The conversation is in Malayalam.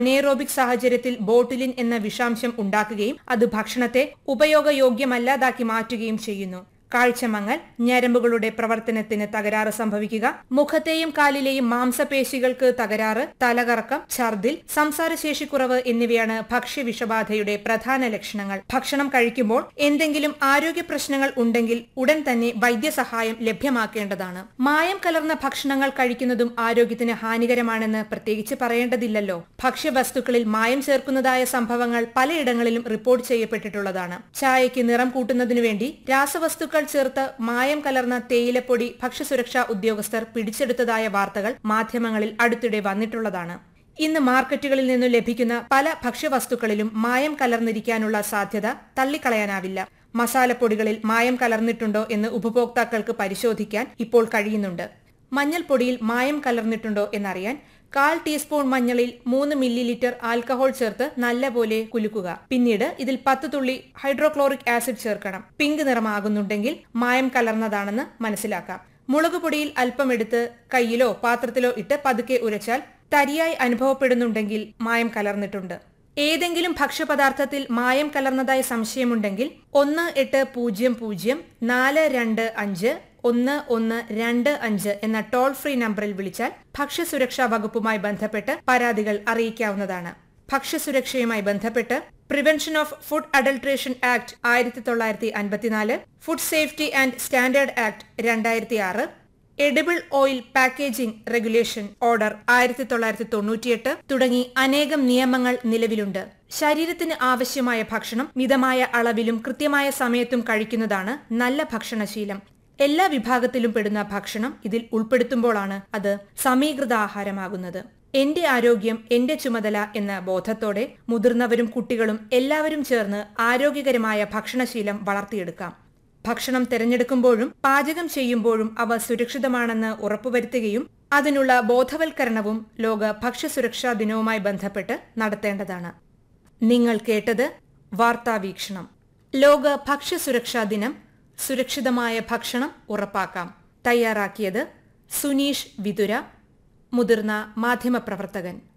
നെയ്റോബിക് സാഹചര്യത്തിൽ ബോട്ടുലിൻ എന്ന വിഷാംശം ഉണ്ടാക്കുകയും അത് ഭക്ഷണത്തെ ഉപയോഗയോഗ്യമല്ലാതാക്കി മാറ്റുകയും ചെയ്യുന്നു കാഴ്ചമങ്ങൽ ഞരമ്പുകളുടെ പ്രവർത്തനത്തിന് തകരാറ് സംഭവിക്കുക മുഖത്തെയും കാലിലെയും മാംസപേശികൾക്ക് തകരാറ് തലകറക്കം ഛർദിൽ സംസാരശേഷിക്കുറവ് എന്നിവയാണ് ഭക്ഷ്യവിഷബാധയുടെ പ്രധാന ലക്ഷണങ്ങൾ ഭക്ഷണം കഴിക്കുമ്പോൾ എന്തെങ്കിലും ആരോഗ്യ പ്രശ്നങ്ങൾ ഉണ്ടെങ്കിൽ ഉടൻ തന്നെ വൈദ്യസഹായം ലഭ്യമാക്കേണ്ടതാണ് മായം കലർന്ന ഭക്ഷണങ്ങൾ കഴിക്കുന്നതും ആരോഗ്യത്തിന് ഹാനികരമാണെന്ന് പ്രത്യേകിച്ച് പറയേണ്ടതില്ലല്ലോ ഭക്ഷ്യവസ്തുക്കളിൽ മായം ചേർക്കുന്നതായ സംഭവങ്ങൾ പലയിടങ്ങളിലും റിപ്പോർട്ട് ചെയ്യപ്പെട്ടിട്ടുള്ളതാണ് ചായയ്ക്ക് നിറം കൂട്ടുന്നതിനു വേണ്ടി രാസവസ്തുക്കൾ ചേർത്ത് മായം കലർന്ന തേയിലപ്പൊടി ഭക്ഷ്യസുരക്ഷാ ഉദ്യോഗസ്ഥർ പിടിച്ചെടുത്തതായ വാർത്തകൾ മാധ്യമങ്ങളിൽ അടുത്തിടെ വന്നിട്ടുള്ളതാണ് ഇന്ന് മാർക്കറ്റുകളിൽ നിന്നു ലഭിക്കുന്ന പല ഭക്ഷ്യവസ്തുക്കളിലും മായം കലർന്നിരിക്കാനുള്ള സാധ്യത തള്ളിക്കളയാനാവില്ല മസാലപ്പൊടികളിൽ മായം കലർന്നിട്ടുണ്ടോ എന്ന് ഉപഭോക്താക്കൾക്ക് പരിശോധിക്കാൻ ഇപ്പോൾ കഴിയുന്നുണ്ട് മഞ്ഞൾപ്പൊടിയിൽ മായം കലർന്നിട്ടുണ്ടോ എന്നറിയാൻ കാൽ ടീസ്പൂൺ മഞ്ഞളിൽ മൂന്ന് മില്ലി ലിറ്റർ ആൽക്കഹോൾ ചേർത്ത് നല്ലപോലെ കുലുക്കുക പിന്നീട് ഇതിൽ പത്ത് തുള്ളി ഹൈഡ്രോക്ലോറിക് ആസിഡ് ചേർക്കണം പിങ്ക് നിറമാകുന്നുണ്ടെങ്കിൽ മായം കലർന്നതാണെന്ന് മനസ്സിലാക്കാം മുളക് പൊടിയിൽ അല്പം എടുത്ത് കയ്യിലോ പാത്രത്തിലോ ഇട്ട് പതുക്കെ ഉരച്ചാൽ തരിയായി അനുഭവപ്പെടുന്നുണ്ടെങ്കിൽ മായം കലർന്നിട്ടുണ്ട് ഏതെങ്കിലും ഭക്ഷ്യപദാർത്ഥത്തിൽ മായം കലർന്നതായി സംശയമുണ്ടെങ്കിൽ ഒന്ന് എട്ട് പൂജ്യം പൂജ്യം നാല് രണ്ട് അഞ്ച് ഒന്ന് ഒന്ന് രണ്ട് അഞ്ച് എന്ന ടോൾ ഫ്രീ നമ്പറിൽ വിളിച്ചാൽ ഭക്ഷ്യസുരക്ഷാ വകുപ്പുമായി ബന്ധപ്പെട്ട് പരാതികൾ അറിയിക്കാവുന്നതാണ് ഭക്ഷ്യസുരക്ഷയുമായി ബന്ധപ്പെട്ട് prevention of food adulteration act ആയിരത്തി തൊള്ളായിരത്തി അൻപത്തിനാല് food safety and standard act രണ്ടായിരത്തി ആറ് edible oil packaging regulation order ആയിരത്തി തൊള്ളായിരത്തി തൊണ്ണൂറ്റിയെട്ട് തുടങ്ങി അനേകം നിയമങ്ങൾ നിലവിലുണ്ട് ശരീരത്തിന് ആവശ്യമായ ഭക്ഷണം മിതമായ അളവിലും കൃത്യമായ സമയത്തും കഴിക്കുന്നതാണ് നല്ല ഭക്ഷണശീലം എല്ലാ വിഭാഗത്തിലും പെടുന്ന ഭക്ഷണം ഇതിൽ ഉൾപ്പെടുത്തുമ്പോഴാണ് അത് സമീകൃത ആഹാരമാകുന്നത് എന്റെ ആരോഗ്യം എന്റെ ചുമതല എന്ന ബോധത്തോടെ മുതിർന്നവരും കുട്ടികളും എല്ലാവരും ചേർന്ന് ആരോഗ്യകരമായ ഭക്ഷണശീലം വളർത്തിയെടുക്കാം ഭക്ഷണം തിരഞ്ഞെടുക്കുമ്പോഴും പാചകം ചെയ്യുമ്പോഴും അവ സുരക്ഷിതമാണെന്ന് ഉറപ്പുവരുത്തുകയും അതിനുള്ള ബോധവൽക്കരണവും ലോക ഭക്ഷ്യസുരക്ഷാ ദിനവുമായി ബന്ധപ്പെട്ട് നടത്തേണ്ടതാണ് നിങ്ങൾ കേട്ടത് വാർത്താവീക്ഷണം ലോക ഭക്ഷ്യസുരക്ഷാ ദിനം സുരക്ഷിതമായ ഭക്ഷണം ഉറപ്പാക്കാം തയ്യാറാക്കിയത് സുനീഷ് വിതുര മുതിർന്ന മാധ്യമപ്രവർത്തകൻ